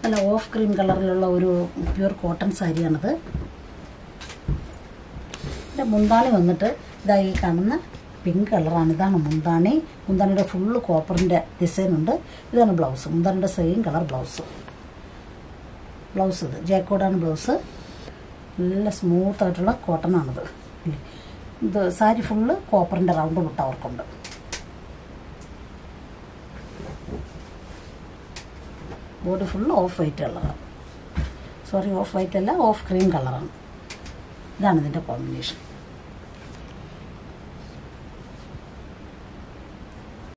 നല്ല of cream കളറിലുള്ള ഒരു പ്യുർ കോട്ടൺ സാരിയാണിത് ഇതിൻ്റെ മുന്താണി വന്നിട്ട് ഇതാ ഈ കാണുന്ന പിങ്ക് കളറാണ് ഇതാണ് മുന്താണി മുന്താണിയുടെ ഫുള്ള് കോപ്പറിൻ്റെ ഡിസൈൻ ഉണ്ട് ഇതാണ് ബ്ലൗസ് മുന്താണിയുടെ സെയിം കളർ ബ്ലൗസ് ബ്ലൗസ് ഇത് ജാക്കോഡാണ് ബ്ലൗസ് നല്ല സ്മൂത്ത് ആയിട്ടുള്ള കോട്ടൺ ആണിത് ഇത് സാരി ഫുള്ള് കോപ്പറിൻ്റെ റൗണ്ട് മുട്ട അവർക്കുണ്ട് ബോഡി ഫുള്ള് ഓഫ് വൈറ്റ് കളറാണ് സോറി ഓഫ് വൈറ്റ് അല്ല ഓഫ് ക്രീം കളറാണ് ഇതാണ് ഇതിൻ്റെ കോമ്പിനേഷൻ